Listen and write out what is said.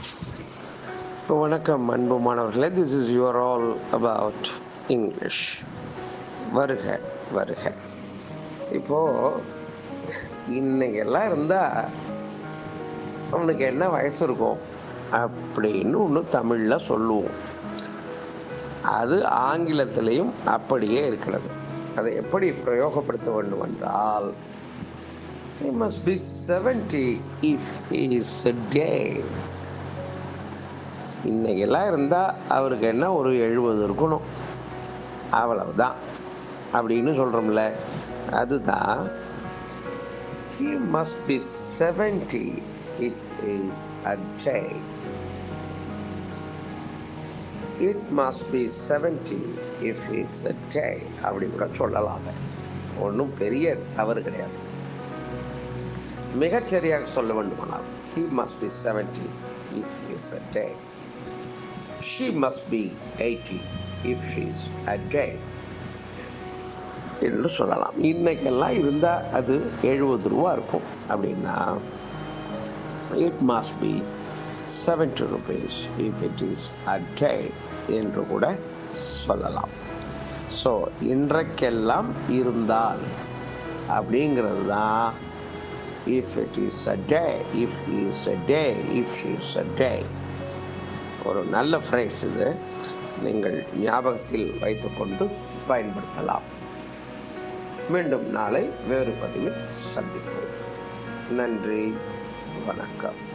வணக்கம் அன்பு மாணவர்களே this is your all about English வருக வருக இப்போது இன்னைக்கெல்லாம் இருந்தால் அவனுக்கு என்ன வயசு இருக்கும் அப்படின்னு ஒன்று தமிழில் சொல்லுவோம் அது ஆங்கிலத்திலையும் அப்படியே இருக்கிறது அதை எப்படி பிரயோகப்படுத்த வேண்டும் என்றால் he must be 70 if he is a day இன்னைக்கெல்லாம் இருந்தால் அவருக்கு என்ன ஒரு எழுபது இருக்கணும் அவ்வளவுதான் அப்படின்னு சொல்கிறோம்ல அதுதான் he must be 70 if he is a day it must be 70 if he is a day அப்படி கூட சொல்லலாம் ஒன்றும் பெரிய தவறு கிடையாது மிகச்சரியாக சொல்ல வேண்டுமானால் he must be 70 if he is a day she must be 80 if she is a day என்று சொல்லலாம் இன்னைக்கெல்லாம் இருந்தால் அது எழுபது ரூபா இருக்கும் அப்படின்னா it must be 70 rupees if it is a day என்று கூட சொல்லலாம் ஸோ இன்றைக்கெல்லாம் இருந்தால் அப்படிங்கிறது தான் if it is a day if is a day if is a day ஒரு நல்ல ஃப்ரேஸ் இது நீங்கள் ஞாபகத்தில் வைத்துக்கொண்டு பயன்படுத்தலாம் மீண்டும் நாளை வேறு பதிவில் சந்திப்போம் நன்றி வணக்கம்